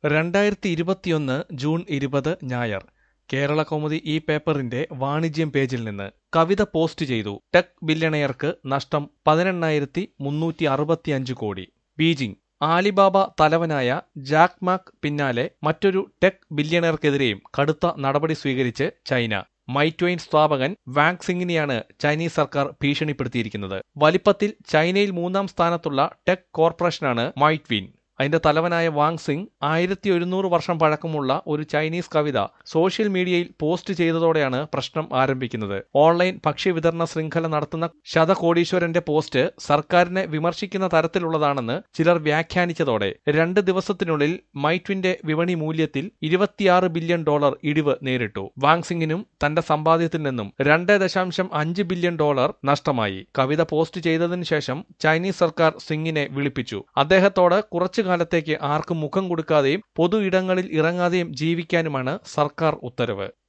രണ്ടായിരത്തി ഇരുപത്തിയൊന്ന് ജൂൺ ഇരുപത് ഞായർ കേരള കൗമുദി ഈ പേപ്പറിന്റെ വാണിജ്യം പേജിൽ നിന്ന് കവിത പോസ്റ്റ് ചെയ്തു ടെക് ബില്യണയർക്ക് നഷ്ടം പതിനെണ്ണായിരത്തി മുന്നൂറ്റി അറുപത്തിയഞ്ച് കോടി ബീജിംഗ് ആലിബാബ തലവനായ ജാക്ക് മാക് പിന്നാലെ മറ്റൊരു ടെക് ബില്യണയർക്കെതിരെയും കടുത്ത നടപടി സ്വീകരിച്ച് ചൈന മൈറ്റ്വെയിൻ സ്ഥാപകൻ വാങ് സിംഗിനെയാണ് ചൈനീസ് സർക്കാർ ഭീഷണിപ്പെടുത്തിയിരിക്കുന്നത് വലിപ്പത്തിൽ ചൈനയിൽ മൂന്നാം സ്ഥാനത്തുള്ള ടെക് കോർപ്പറേഷനാണ് മൈറ്റ്വീൻ അതിന്റെ തലവനായ വാങ് സിംഗ് ആയിരത്തി ഒരുന്നൂറ് വർഷം പഴക്കമുള്ള ഒരു ചൈനീസ് കവിത സോഷ്യൽ മീഡിയയിൽ പോസ്റ്റ് ചെയ്തതോടെയാണ് പ്രശ്നം ആരംഭിക്കുന്നത് ഓൺലൈൻ ഭക്ഷ്യവിതരണ ശൃംഖല നടത്തുന്ന ശതകോടീശ്വരന്റെ പോസ്റ്റ് സർക്കാരിനെ വിമർശിക്കുന്ന തരത്തിലുള്ളതാണെന്ന് ചിലർ വ്യാഖ്യാനിച്ചതോടെ രണ്ട് ദിവസത്തിനുള്ളിൽ മൈറ്റ്വിന്റെ വിപണി മൂല്യത്തിൽ ഇരുപത്തിയാറ് ബില്യൺ ഡോളർ ഇടിവ് നേരിട്ടു വാങ് സിംഗിനും തന്റെ സമ്പാദ്യത്തിൽ നിന്നും രണ്ട് ദശാംശം അഞ്ച് ബില്യൺ ഡോളർ നഷ്ടമായി കവിത പോസ്റ്റ് ചെയ്തതിനു ശേഷം ചൈനീസ് സർക്കാർ സിംഗിനെ വിളിപ്പിച്ചു അദ്ദേഹത്തോട് കുറച്ചു കാലത്തേക്ക് ആർക്കും മുഖം കൊടുക്കാതെയും പൊതു ഇടങ്ങളിൽ ഇറങ്ങാതെയും ജീവിക്കാനുമാണ് സർക്കാർ ഉത്തരവ്